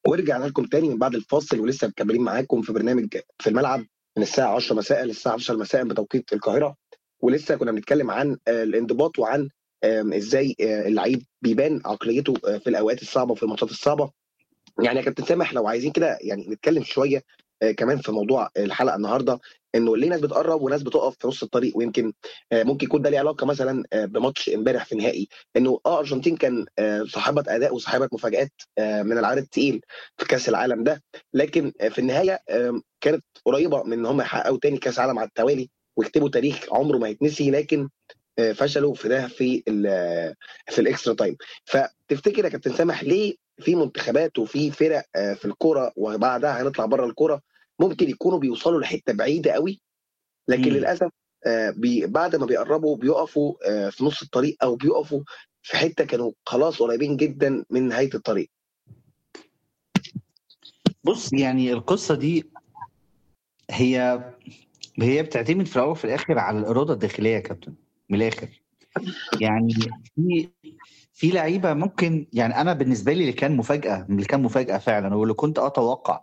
ورجعنا لكم تاني من بعد الفاصل ولسه مكملين معاكم في برنامج في الملعب من الساعه 10 مساء للساعه 10 مساء بتوقيت القاهره ولسه كنا بنتكلم عن آه، الانضباط وعن آم، ازاي آه، اللعيب بيبان عقليته آه، في الاوقات الصعبه وفي الماتشات الصعبه يعني يا كابتن سامح لو عايزين كده يعني نتكلم شويه آه، كمان في موضوع الحلقه النهارده انه ليه ناس بتقرب وناس بتقف في نص الطريق ويمكن آه، ممكن يكون ده ليه علاقه مثلا آه، بماتش امبارح في النهائي انه اه ارجنتين كان آه، صاحبه اداء وصاحبه مفاجات آه، من العيار التقيل في كاس العالم ده لكن آه، في النهايه آم، كانت قريبه من ان هم يحققوا تاني كاس عالم على التوالي ويكتبوا تاريخ عمره ما يتنسي لكن آه، فشلوا في ده في ال- في الاكسترا تايم فتفتكر يا كابتن سامح ليه في منتخبات وفي فرق آه، في الكوره وبعدها هنطلع بره الكوره ممكن يكونوا بيوصلوا لحته بعيده قوي لكن مم. للاسف آه، بي بعد ما بيقربوا بيقفوا آه، في نص الطريق او بيقفوا في حته كانوا خلاص قريبين جدا من نهايه الطريق بص يعني القصه دي هي هي بتعتمد في الاول وفي الاخر على الاراده الداخليه يا كابتن من الاخر يعني في في لعيبه ممكن يعني انا بالنسبه لي اللي كان مفاجاه اللي كان مفاجاه فعلا واللي كنت اتوقع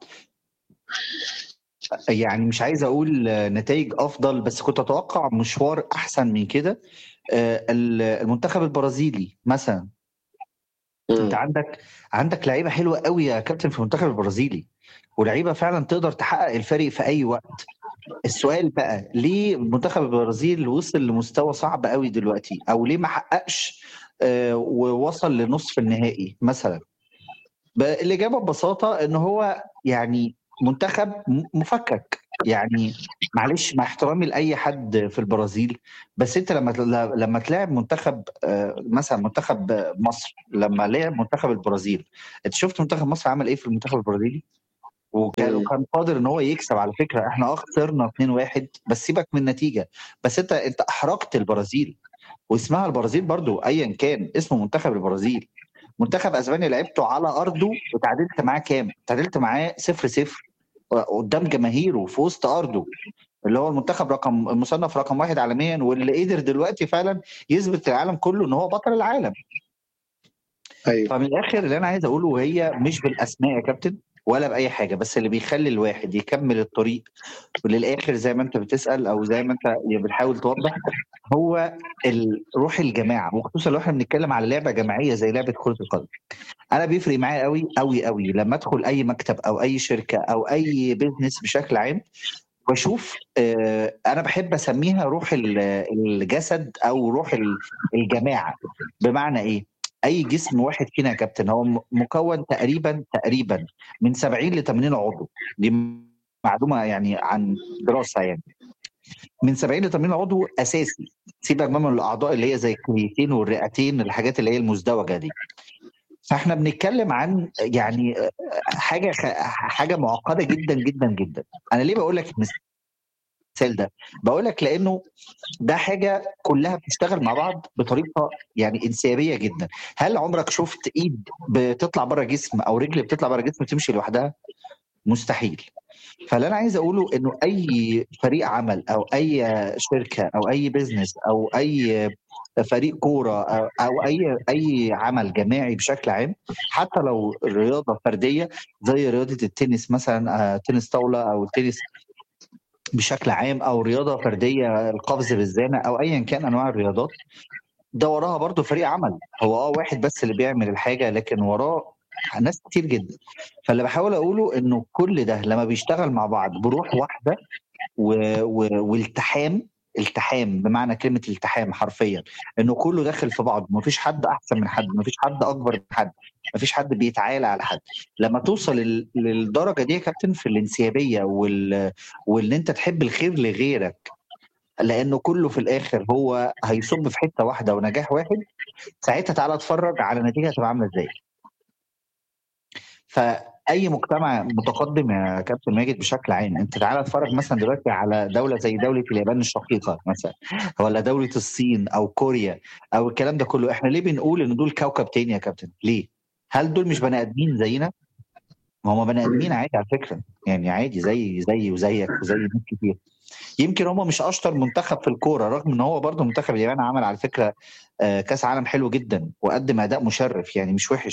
يعني مش عايز اقول آه، نتائج افضل بس كنت اتوقع مشوار احسن من كده آه، المنتخب البرازيلي مثلا انت عندك عندك لعيبه حلوه قوي يا كابتن في المنتخب البرازيلي ولعيبه فعلا تقدر تحقق الفريق في اي وقت السؤال بقى ليه منتخب البرازيل وصل لمستوى صعب قوي دلوقتي او ليه ما حققش آه، ووصل لنصف النهائي مثلا ب- الاجابه ببساطه ان هو يعني منتخب م- مفكك يعني معلش مع احترامي لاي حد في البرازيل بس انت لما لما تلاعب منتخب آه، مثلا منتخب مصر لما لعب منتخب البرازيل انت شفت منتخب مصر عمل ايه في المنتخب البرازيلي وكان مم. وكان قادر ان هو يكسب على فكره احنا اه خسرنا 2-1 بس سيبك من النتيجه بس انت انت احرجت البرازيل واسمها البرازيل برضو ايا كان اسمه منتخب البرازيل منتخب اسبانيا لعبته على ارضه وتعادلت معاه كام؟ تعادلت معاه 0 0 قدام جماهيره في وسط ارضه اللي هو المنتخب رقم المصنف رقم واحد عالميا واللي قدر دلوقتي فعلا يثبت للعالم كله ان هو بطل العالم ايوه فمن الاخر اللي انا عايز اقوله هي مش بالاسماء يا كابتن ولا باي حاجه بس اللي بيخلي الواحد يكمل الطريق وللاخر زي ما انت بتسال او زي ما انت بتحاول توضح هو ال- روح الجماعه وخصوصا لو احنا بنتكلم على لعبه جماعيه زي لعبه كره القدم انا بيفرق معايا قوي قوي قوي لما ادخل اي مكتب او اي شركه او اي بيزنس بشكل عام بشوف آه، انا بحب اسميها روح ال- الجسد او روح ال- الجماعه بمعنى ايه اي جسم واحد فينا يا كابتن هو م- مكون تقريبا تقريبا من 70 ل 80 عضو دي معلومه يعني عن دراسه يعني من 70 ل 80 عضو اساسي سيبك بقى من الاعضاء اللي هي زي الكليتين والرئتين الحاجات اللي هي المزدوجه دي فاحنا بنتكلم عن يعني آه، حاجه خ- حاجه معقده جدا جدا جدا انا ليه بقول لك المثال ده بقول لك لانه ده حاجه كلها بتشتغل مع بعض بطريقه يعني انسيابيه جدا هل عمرك شفت ايد بتطلع بره جسم او رجل بتطلع بره جسم وتمشي لوحدها مستحيل فاللي انا عايز اقوله انه اي فريق عمل او اي شركه او اي بيزنس او اي فريق كوره او أو اي اي عمل جماعي بشكل عام حتى لو رياضه فرديه زي رياضه التنس مثلا آه، تنس طاوله او التنس بشكل عام او رياضه فرديه القفز بالزانه او ايا كان انواع الرياضات ده وراها برضه فريق عمل هو اه واحد بس اللي بيعمل الحاجه لكن وراه ناس كتير جدا فاللي بحاول اقوله انه كل ده لما بيشتغل مع بعض بروح واحده و... و... والتحام التحام بمعنى كلمه التحام حرفيا انه كله داخل في بعض مفيش حد احسن من حد مفيش حد اكبر من حد مفيش حد بيتعالى على حد لما توصل لل... للدرجه دي يا كابتن في الانسيابيه وال... وان انت تحب الخير لغيرك لانه كله في الاخر هو هيصب في حته واحده ونجاح واحد ساعتها تعالى اتفرج على النتيجه هتبقى عامله ازاي فاي مجتمع متقدم يا كابتن ماجد بشكل عام انت تعالى اتفرج مثلا دلوقتي على دوله زي دوله اليابان الشقيقه مثلا ولا دوله الصين او كوريا او الكلام ده كله احنا ليه بنقول ان دول كوكب تاني يا كابتن ليه هل دول مش بني ادمين زينا ما هم بني ادمين عادي على فكره يعني عادي زي زي وزيك وزي ناس كتير يمكن هم مش اشطر منتخب في الكوره رغم ان هو برضه منتخب اليابان عمل على فكره آه، كاس عالم حلو جدا وقدم اداء مشرف يعني مش وحش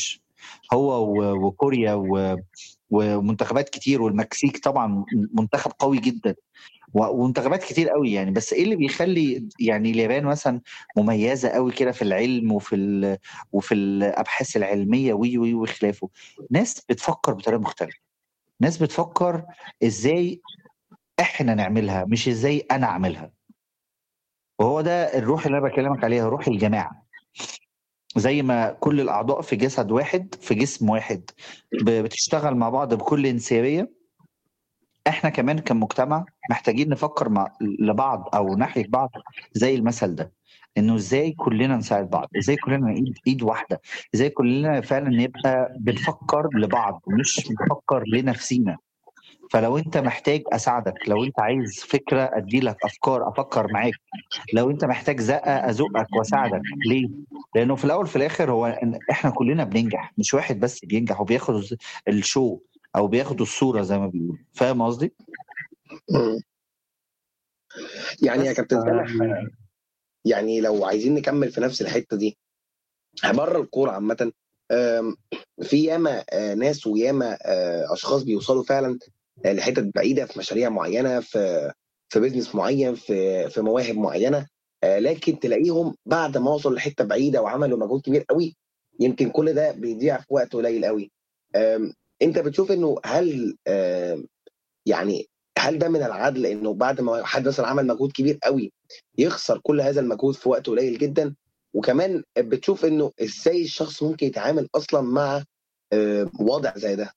هو و- وكوريا و- ومنتخبات كتير والمكسيك طبعا منتخب قوي جدا و- ومنتخبات كتير قوي يعني بس ايه اللي بيخلي يعني اليابان مثلا مميزه قوي كده في العلم وفي ال... وفي الابحاث العلميه وي وي وخلافه ناس بتفكر بطريقه مختلفه ناس بتفكر ازاي احنا نعملها مش ازاي انا اعملها وهو ده الروح اللي انا بكلمك عليها روح الجماعه زي ما كل الاعضاء في جسد واحد في جسم واحد ب- بتشتغل مع بعض بكل انسيابيه احنا كمان كمجتمع محتاجين نفكر مع لبعض او ناحيه بعض زي المثل ده انه ازاي كلنا نساعد بعض ازاي كلنا ايد ايد واحده ازاي كلنا فعلا نبقى بنفكر لبعض مش بنفكر لنفسينا فلو انت محتاج اساعدك لو انت عايز فكره ادي لك افكار افكر معاك لو انت محتاج زقه ازقك واساعدك ليه لانه في الاول في الاخر هو إن احنا كلنا بننجح مش واحد بس بينجح وبياخد الشو او بياخد الصوره زي ما بيقولوا فاهم قصدي مم. يعني يا بس كابتن سامح ف- يعني لو عايزين نكمل في نفس الحته دي بره الكوره عامه آم، في ياما آه، ناس وياما آه، اشخاص بيوصلوا فعلا آه، لحتت بعيده في مشاريع معينه في في بيزنس معين في في مواهب معينه آه، لكن تلاقيهم بعد ما وصلوا لحته بعيده وعملوا مجهود كبير قوي يمكن كل ده بيضيع في وقت قليل قوي آم، انت بتشوف انه هل آم، يعني هل ده من العدل انه بعد ما حد مثلا عمل مجهود كبير قوي يخسر كل هذا المجهود في وقت قليل جدا وكمان بتشوف انه ازاي الشخص ممكن يتعامل اصلا مع آه، وضع زي ده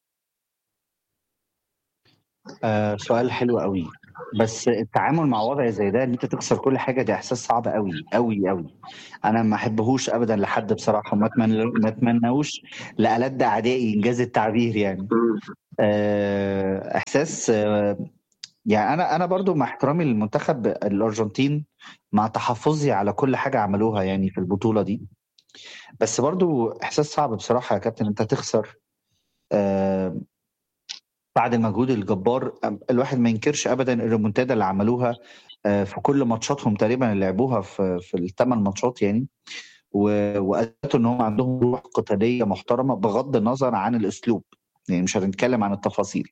آه سؤال حلو قوي بس التعامل مع وضع زي ده ان انت تخسر كل حاجه ده احساس صعب قوي قوي قوي انا ما احبهوش ابدا لحد بصراحه ما اتمنى ما اتمناهوش لألد اعدائي انجاز التعبير يعني آه احساس آه يعني انا انا برضو مع احترامي للمنتخب الارجنتين مع تحفظي على كل حاجه عملوها يعني في البطوله دي بس برضو احساس صعب بصراحه يا كابتن انت تخسر آه بعد المجهود الجبار الواحد ما ينكرش ابدا الريمونتادا اللي عملوها آه، في كل ماتشاتهم تقريبا اللي لعبوها في في الثمان ماتشات يعني و- واثبتوا ان هم عندهم روح قتاليه محترمه بغض النظر عن الاسلوب يعني مش هنتكلم عن التفاصيل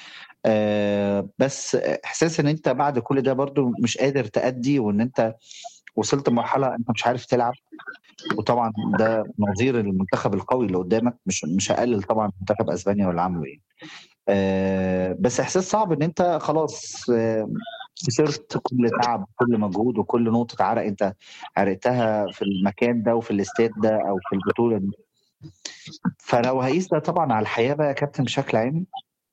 آه، بس احساس ان انت بعد كل ده برضو مش قادر تأدي وان انت وصلت لمرحله انت مش عارف تلعب وطبعا ده نظير المنتخب القوي اللي قدامك مش مش هقلل طبعا منتخب اسبانيا واللي عمله ايه آه، بس احساس صعب ان انت خلاص آه، خسرت كل تعب كل مجهود وكل نقطه عرق انت عرقتها في المكان ده وفي الاستاد ده او في البطوله دي فلو هقيس ده طبعا على الحياه بقى يا كابتن بشكل عام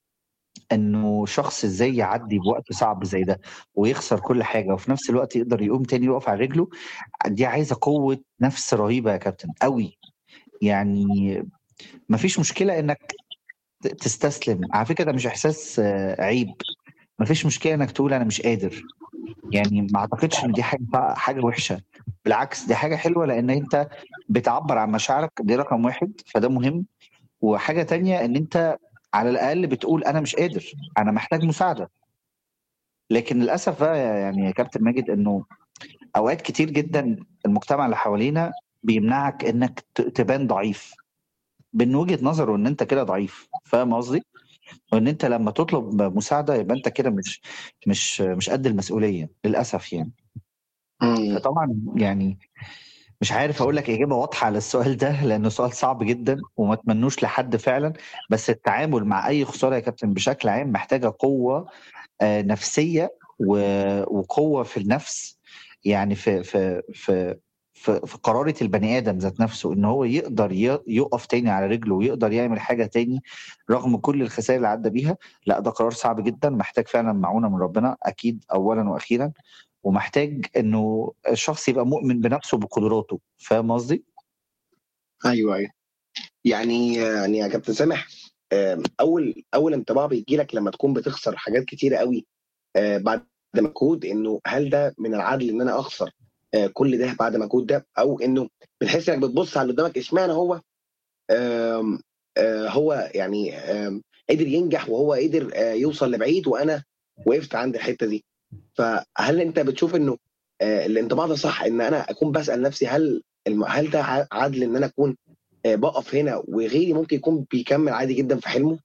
انه شخص ازاي يعدي بوقت صعب زي ده ويخسر كل حاجه وفي نفس الوقت يقدر يقوم تاني يقف على رجله دي عايزه قوه نفس رهيبه يا كابتن قوي يعني مفيش مشكله انك ت- تستسلم على فكره ده مش احساس آه، عيب مفيش مشكله انك تقول انا مش قادر يعني ما اعتقدش ان دي حاجه حاجه وحشه بالعكس دي حاجه حلوه لان انت بتعبر عن مشاعرك دي رقم واحد فده مهم وحاجه تانية ان انت على الاقل بتقول انا مش قادر انا محتاج مساعده لكن للاسف بقى يعني يا كابتن ماجد انه اوقات كتير جدا المجتمع اللي حوالينا بيمنعك انك ت- تبان ضعيف من وجهه نظره ان انت كده ضعيف فاهم قصدي؟ وان انت لما تطلب مساعده يبقى انت كده مش مش مش قد المسؤوليه للاسف يعني مم. فطبعا يعني مش عارف اقول لك اجابه واضحه على السؤال ده لانه سؤال صعب جدا وما اتمنوش لحد فعلا بس التعامل مع اي خساره يا كابتن بشكل عام محتاجه قوه آه، نفسيه و- وقوه في النفس يعني في في في في في قرارة البني آدم ذات نفسه إن هو يقدر ي- يقف تاني على رجله ويقدر يعمل حاجة تاني رغم كل الخسائر اللي عدى بيها لا ده قرار صعب جدا محتاج فعلا معونة من ربنا أكيد أولا وأخيرا ومحتاج إنه الشخص يبقى مؤمن بنفسه وبقدراته فاهم قصدي؟ ايوه ايوه يعني يعني يا كابتن سامح آم، اول اول انطباع بيجي لك لما تكون بتخسر حاجات كتيره قوي آه، بعد مجهود انه هل ده من العدل ان انا اخسر آه، كل ده بعد مجهود ده او انه بتحس انك بتبص على اللي قدامك اشمعنى هو آم، آه، هو يعني آم، قدر ينجح وهو قدر آه، يوصل لبعيد وانا وقفت عند الحته دي فهل انت بتشوف انه آه، الانطباع ده صح ان انا اكون بسال نفسي هل الم- هل ده ع- عدل ان انا اكون آه، بقف هنا وغيري ممكن يكون بيكمل عادي جدا في حلمه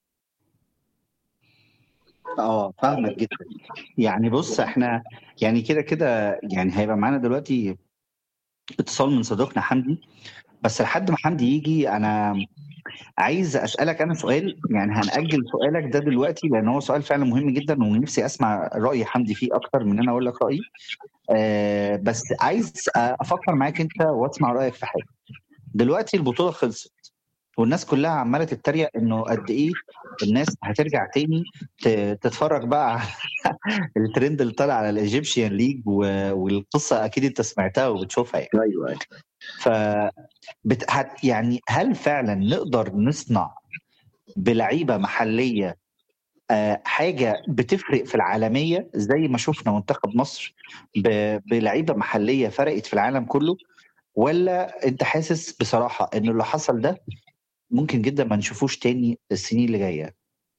اه فاهمك جدا يعني بص احنا يعني كده كده يعني هيبقى معانا دلوقتي اتصال من صديقنا حمدي بس لحد ما حمدي يجي انا عايز اسالك انا سؤال يعني هنأجل سؤالك ده دلوقتي لان هو سؤال فعلا مهم جدا ونفسي اسمع راي حمدي فيه اكتر من انا اقول لك رايي آه بس عايز افكر معاك انت واسمع رايك في حاجه دلوقتي البطوله خلصت والناس كلها عماله تتريق انه قد ايه الناس هترجع تاني ت- تتفرج بقى على الترند اللي طالع على الايجيبشن ليج والقصه اكيد انت سمعتها وبتشوفها يعني ايوه ايوه ف بت... هت... يعني هل فعلا نقدر نصنع بلعيبه محليه آه، حاجه بتفرق في العالميه زي ما شفنا منتخب مصر ب... بلعيبه محليه فرقت في العالم كله ولا انت حاسس بصراحه ان اللي حصل ده ممكن جدا ما نشوفوش تاني السنين اللي جايه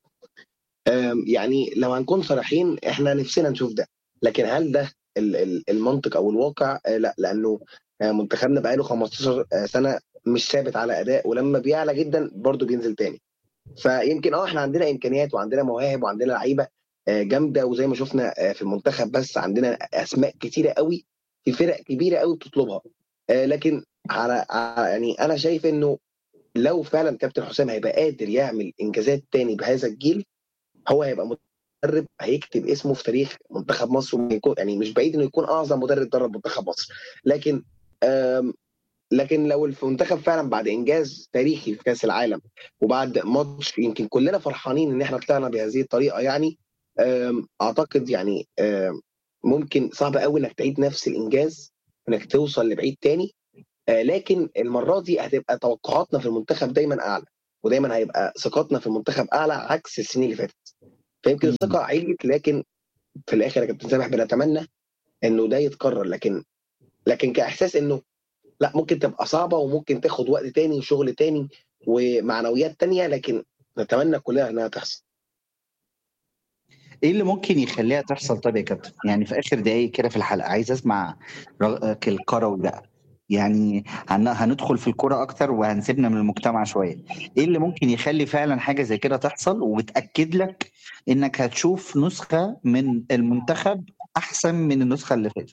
آم، يعني لو هنكون صريحين احنا نفسنا نشوف ده لكن هل ده ال- ال- المنطق او الواقع آه، لا لانه آه، منتخبنا بقاله 15 سنه مش ثابت على اداء ولما بيعلى جدا برضه بينزل تاني فيمكن اه احنا عندنا امكانيات وعندنا مواهب وعندنا لعيبه آه، جامده وزي ما شفنا آه، في المنتخب بس عندنا اسماء كتيره قوي في فرق كبيره قوي بتطلبها آه، لكن على على- يعني انا شايف انه لو فعلا كابتن حسام هيبقى قادر يعمل انجازات تاني بهذا الجيل هو هيبقى مدرب هيكتب اسمه في تاريخ منتخب مصر ويكون يعني مش بعيد انه يكون اعظم مدرب درب منتخب مصر لكن آم، لكن لو المنتخب فعلا بعد انجاز تاريخي في كاس العالم وبعد ماتش يمكن كلنا فرحانين ان احنا طلعنا بهذه الطريقه يعني آم، اعتقد يعني آم، ممكن صعب قوي انك تعيد نفس الانجاز انك توصل لبعيد تاني آه، لكن المره دي هتبقى توقعاتنا في المنتخب دايما اعلى ودايما هيبقى ثقتنا في المنتخب اعلى عكس السنين اللي فاتت فيمكن مم. الثقه عليت لكن في الاخر يا كابتن سامح بنتمنى انه ده يتكرر لكن لكن كاحساس انه لا ممكن تبقى صعبه وممكن تاخد وقت تاني وشغل تاني ومعنويات تانية لكن نتمنى كلنا انها تحصل ايه اللي ممكن يخليها تحصل طب يا كابتن يعني في اخر دقايق كده في الحلقه عايز اسمع رايك الكروي بقى يعني هن- هندخل في الكرة اكتر وهنسيبنا من المجتمع شويه ايه اللي ممكن يخلي فعلا حاجه زي كده تحصل وبتاكد لك انك هتشوف نسخه من المنتخب احسن من النسخه اللي فاتت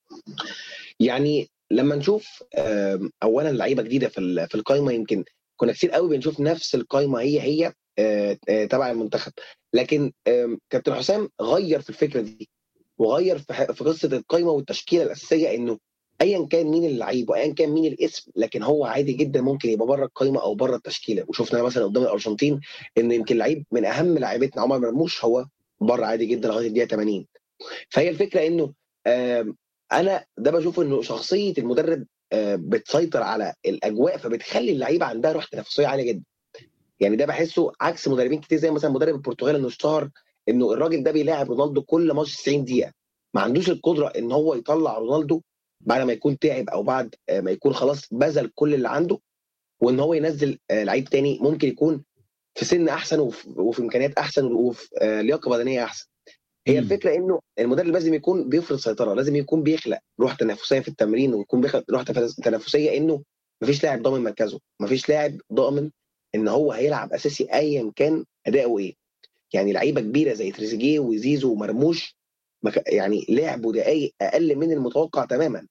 يعني لما نشوف آم، اولا لعيبه جديده في ال- في القايمه يمكن كنا كتير قوي بنشوف نفس القايمه هي هي آه، آه، تبع المنتخب لكن آم، كابتن حسام غير في الفكره دي وغير في ح- في قصه القايمه والتشكيله الاساسيه انه ايا كان مين اللعيب وايا كان مين الاسم لكن هو عادي جدا ممكن يبقى بره القايمه او بره التشكيله وشفنا مثلا قدام الارجنتين ان يمكن لعيب من اهم لاعبتنا عمر مرموش هو بره عادي جدا لغايه الدقيقه 80 فهي الفكره انه آم، انا ده بشوف انه شخصيه المدرب آه، بتسيطر على الاجواء فبتخلي اللعيبه عندها روح تنافسيه عاليه جدا يعني ده بحسه عكس مدربين كتير زي مثلا مدرب البرتغال انه اشتهر انه الراجل ده بيلاعب رونالدو كل ماتش 90 دقيقه ما عندوش القدره ان هو يطلع رونالدو بعد ما يكون تعب او بعد آه، ما يكون خلاص بذل كل اللي عنده وان هو ينزل آه، لعيب تاني ممكن يكون في سن احسن وفي, وفي امكانيات احسن وفي آه، لياقه بدنيه احسن هي مم. الفكره انه المدرب لازم يكون بيفرض سيطره لازم يكون بيخلق روح تنافسيه في التمرين ويكون بيخلق روح تف- تنافسيه انه مفيش لاعب ضامن مركزه مفيش لاعب ضامن ان هو هيلعب اساسي ايا كان اداؤه ايه يعني لعيبه كبيره زي تريزيجيه وزيزو ومرموش ما ك- يعني لعبوا دقائق اقل من المتوقع تماما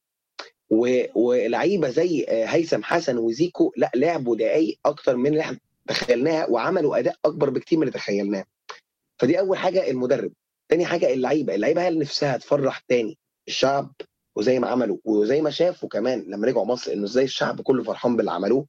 و- ولعيبه زي آه، هيثم حسن وزيكو لا لعبوا دقائق اكتر من اللي احنا تخيلناها وعملوا اداء اكبر بكتير من اللي تخيلناه فدي اول حاجه المدرب تاني حاجه اللعيبه اللعيبه هل نفسها تفرح تاني الشعب وزي ما عملوا وزي ما شافوا كمان لما رجعوا مصر انه ازاي الشعب كله فرحان باللي عملوه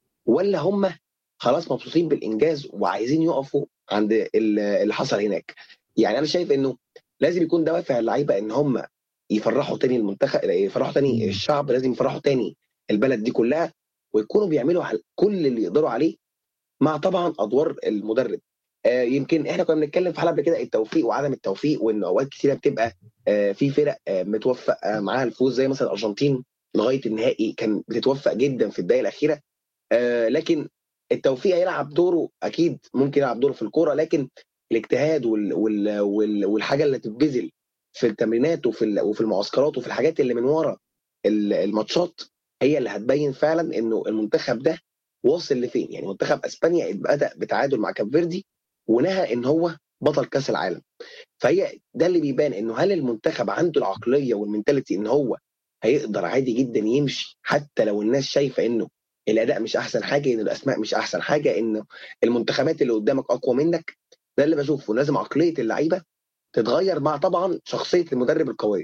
ولا هم خلاص مبسوطين بالانجاز وعايزين يقفوا عند ال- اللي حصل هناك يعني انا شايف انه لازم يكون دوافع اللعيبه ان هم يفرحوا تاني المنتخب يفرحوا تاني مم. الشعب لازم يفرحوا تاني البلد دي كلها ويكونوا بيعملوا على كل اللي يقدروا عليه مع طبعا ادوار المدرب آه يمكن احنا كنا بنتكلم في حلقه قبل كده التوفيق وعدم التوفيق وان اوقات كتيره بتبقى آه في فرق آه متوفق آه معاها الفوز زي مثلا الارجنتين لغايه النهائي كان بتتوفق جدا في الدقائق الاخيره آه لكن التوفيق هيلعب دوره اكيد ممكن يلعب دوره في الكوره لكن الاجتهاد وال وال وال والحاجه اللي تتبذل في التمرينات وفي ال- وفي المعسكرات وفي الحاجات اللي من ورا ال- الماتشات هي اللي هتبين فعلا انه المنتخب ده واصل لفين يعني منتخب اسبانيا بدا بتعادل مع كاب فيردي ونهى ان هو بطل كاس العالم فهي ده اللي بيبان انه هل المنتخب عنده العقليه والمنتاليتي ان هو هيقدر عادي جدا يمشي حتى لو الناس شايفه انه الاداء مش احسن حاجه ان الاسماء مش احسن حاجه ان المنتخبات اللي قدامك اقوى منك ده اللي بشوفه لازم عقليه اللعيبه تتغير مع طبعا شخصيه المدرب القويه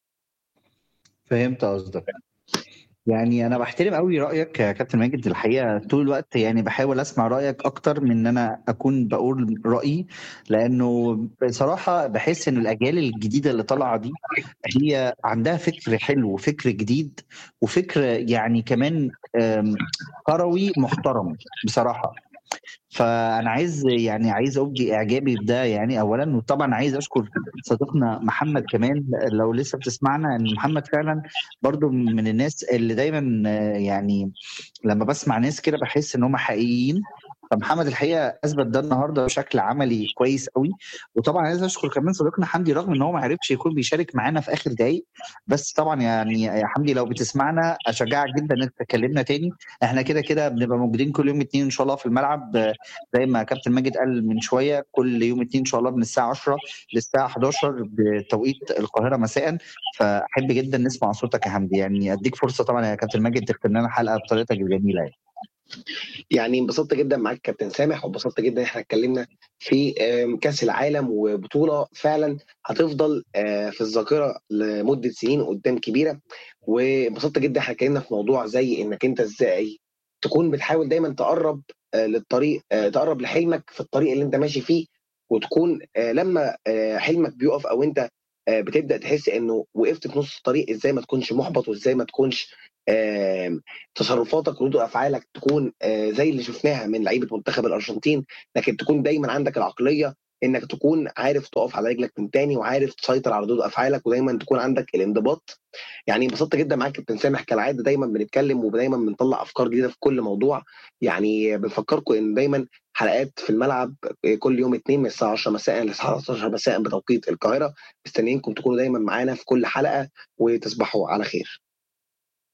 فهمت قصدك يعني انا بحترم قوي رايك يا كابتن ماجد الحقيقه طول الوقت يعني بحاول اسمع رايك اكتر من ان انا اكون بقول رايي لانه بصراحه بحس ان الاجيال الجديده اللي طالعه دي هي عندها فكر حلو وفكر جديد وفكر يعني كمان كروي محترم بصراحه فانا عايز يعني عايز ابدي اعجابي بده يعني اولا وطبعا عايز اشكر صديقنا محمد كمان لو لسه بتسمعنا ان محمد فعلا برضو من الناس اللي دايما يعني لما بسمع ناس كده بحس ان هم حقيقيين فمحمد الحقيقه اثبت ده النهارده بشكل عملي كويس قوي وطبعا عايز اشكر كمان صديقنا حمدي رغم ان هو ما عرفش يكون بيشارك معانا في اخر دقايق بس طبعا يعني يا حمدي لو بتسمعنا اشجعك جدا انك تكلمنا تاني احنا كده كده بنبقى موجودين كل يوم اثنين ان شاء الله في الملعب زي ما كابتن ماجد قال من شويه كل يوم اثنين ان شاء الله من الساعه 10 للساعه 11 بتوقيت القاهره مساء فاحب جدا نسمع صوتك يا حمدي يعني اديك فرصه طبعا يا كابتن ماجد تختم لنا حلقه بطريقتك الجميله يعني. يعني انبسطت جدا معاك كابتن سامح وانبسطت جدا احنا اتكلمنا في كاس العالم وبطوله فعلا هتفضل في الذاكره لمده سنين قدام كبيره وانبسطت جدا احنا اتكلمنا في موضوع زي انك انت ازاي تكون بتحاول دايما تقرب للطريق تقرب لحلمك في الطريق اللي انت ماشي فيه وتكون لما حلمك بيقف او انت بتبدا تحس انه وقفت في نص الطريق ازاي ما تكونش محبط وازاي ما تكونش تصرفاتك وردود افعالك تكون زي اللي شفناها من لعيبه منتخب الارجنتين لكن تكون دايما عندك العقليه انك تكون عارف تقف على رجلك من تاني وعارف تسيطر على ردود افعالك ودايما تكون عندك الانضباط يعني انبسطت جدا معاك كابتن سامح كالعاده دايما بنتكلم ودايما بنطلع افكار جديده في كل موضوع يعني بنفكركم ان دايما حلقات في الملعب كل يوم اثنين من الساعه 10 مساء للساعه 11 مساء بتوقيت القاهره مستنيينكم تكونوا دايما معانا في كل حلقه وتصبحوا على خير